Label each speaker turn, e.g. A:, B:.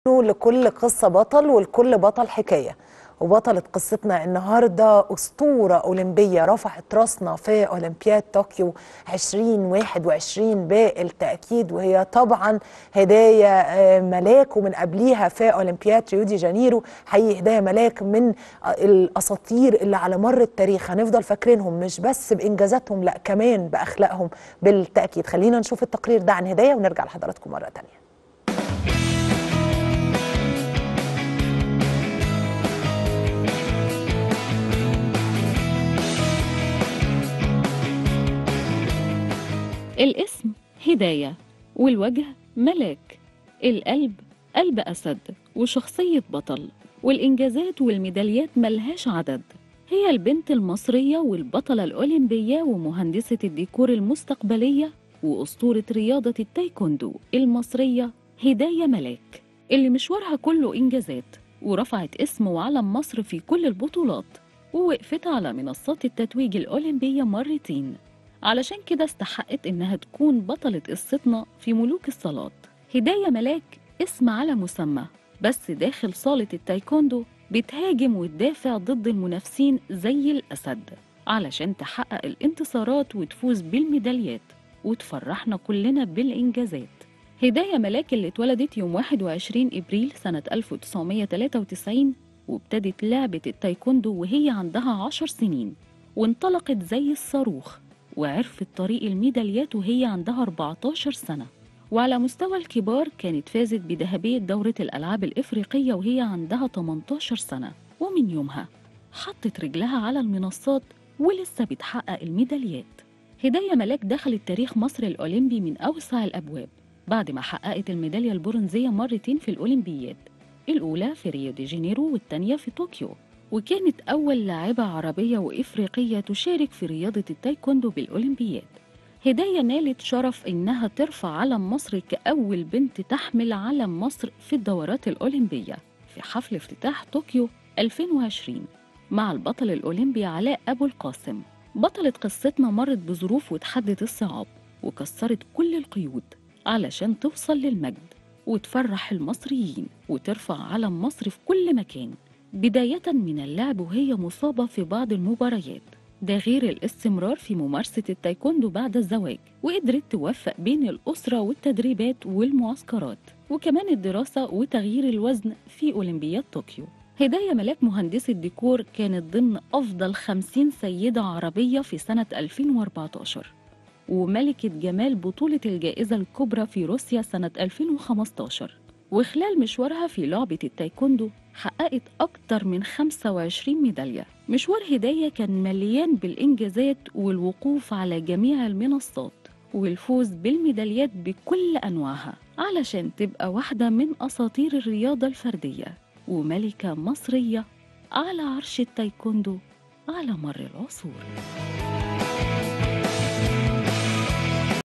A: لكل قصة بطل ولكل بطل حكاية وبطلة قصتنا النهاردة أسطورة أولمبية رفعت راسنا في أولمبياد طوكيو 2021 بالتأكيد وهي طبعا هداية آه، ملاك ومن قبليها في أولمبياد ريو دي جانيرو حقيقي هداية ملاك من آه، الأساطير اللي على مر التاريخ هنفضل فاكرينهم مش بس بإنجازاتهم لا كمان بأخلاقهم بالتأكيد خلينا نشوف التقرير ده عن هداية ونرجع لحضراتكم مرة تانية
B: الاسم هداية والوجه ملاك القلب قلب أسد وشخصية بطل والإنجازات والميداليات ملهاش عدد هي البنت المصرية والبطلة الأولمبية ومهندسة الديكور المستقبلية وأسطورة رياضة التايكوندو المصرية هداية ملاك اللي مشوارها كله إنجازات ورفعت اسم وعلم مصر في كل البطولات ووقفت على منصات التتويج الأولمبية مرتين علشان كده استحقت إنها تكون بطلة قصتنا في ملوك الصالات هداية ملاك اسم على مسمى بس داخل صالة التايكوندو بتهاجم وتدافع ضد المنافسين زي الأسد علشان تحقق الانتصارات وتفوز بالميداليات وتفرحنا كلنا بالإنجازات هداية ملاك اللي اتولدت يوم 21 إبريل سنة 1993 وابتدت لعبة التايكوندو وهي عندها عشر سنين وانطلقت زي الصاروخ وعرفت طريق الميداليات وهي عندها 14 سنة وعلى مستوى الكبار كانت فازت بذهبية دورة الألعاب الإفريقية وهي عندها 18 سنة ومن يومها حطت رجلها على المنصات ولسه بتحقق الميداليات هداية ملاك دخلت تاريخ مصر الأولمبي من أوسع الأبواب بعد ما حققت الميدالية البرونزية مرتين في الأولمبياد الأولى في ريو دي جانيرو والتانية في طوكيو وكانت أول لاعبة عربية وإفريقية تشارك في رياضة التايكوندو بالأولمبياد هداية نالت شرف إنها ترفع علم مصر كأول بنت تحمل علم مصر في الدورات الأولمبية في حفل افتتاح طوكيو 2020 مع البطل الأولمبي علاء أبو القاسم بطلة قصتنا مرت بظروف وتحدت الصعاب وكسرت كل القيود علشان توصل للمجد وتفرح المصريين وترفع علم مصر في كل مكان بداية من اللعب وهي مصابة في بعض المباريات ده غير الاستمرار في ممارسة التايكوندو بعد الزواج وقدرت توفق بين الأسرة والتدريبات والمعسكرات وكمان الدراسة وتغيير الوزن في أولمبياد طوكيو هداية ملاك مهندسة ديكور كانت ضمن أفضل 50 سيدة عربية في سنة 2014 وملكة جمال بطولة الجائزة الكبرى في روسيا سنة 2015 وخلال مشوارها في لعبة التايكوندو حققت أكتر من 25 ميدالية مشوار هداية كان مليان بالإنجازات والوقوف على جميع المنصات والفوز بالميداليات بكل أنواعها علشان تبقى واحدة من أساطير الرياضة الفردية وملكة مصرية على عرش التايكوندو على مر العصور